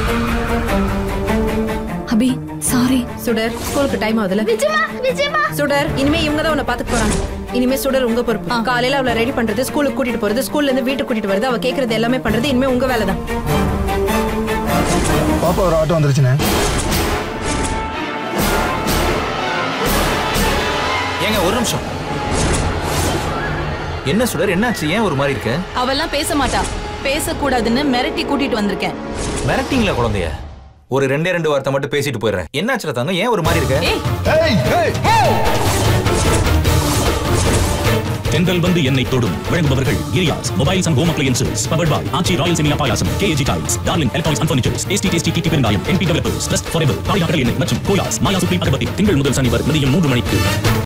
அபி sorry சுடர் ஸ்கூலுக்கு time ஆகுதுல விஜயமா விஜயமா சுடர் இனிமே இவங்க தான் உன்னை பாத்துக்க போறாங்க இனிமே சுடர் உங்க பொறுப்பு காலையில அவளை ரெடி பண்றது ஸ்கூலுக்கு கூட்டிட்டு போறது ஸ்கூல்ல இருந்து வீட்டுக்கு கூட்டிட்டு வருது அவ கேக்குறது எல்லாமே பண்றது இனிமே உங்க வேலை தான் பாப்பா ஒரு ஆட்டோ வந்துருச்சுண்ணே ஏங்க ஒரு நிமிஷம் என்ன சுடர் என்னாச்சு ஏன் ஒரு மாதிரி இருக்க அவெல்லாம் பேச மாட்டா பேசக்கூடாதுன்னு மிரட்டி கூட்டிட்டு வந்திருக்கேன் மிரட்டிங்களா குழந்தைய ஒரு ரெண்டே ரெண்டு வார்த்தை மட்டும் பேசிட்டு போயிடுறேன் என்னாச்சுல தாங்க ஏன் ஒரு மாதிரி இருக்க ஏய் ஏய் ஏய் தென்றல் வந்து என்னை தொடும் வழங்குபவர்கள் கிரியாஸ் mobiles and home appliances powered by Aachi royal semiya payasam KG tiles darling electronics and furnitures tasty tasty kitty பெருங்காயம் NP developers trust for ever காரியாக்கள் எண்ணெய் மற்றும் கோயாஸ் மாயா சுப்ரீம் அகபத்தி திங்கள் முதல் சனிவர் மதியம் மூன்று மணிக்கு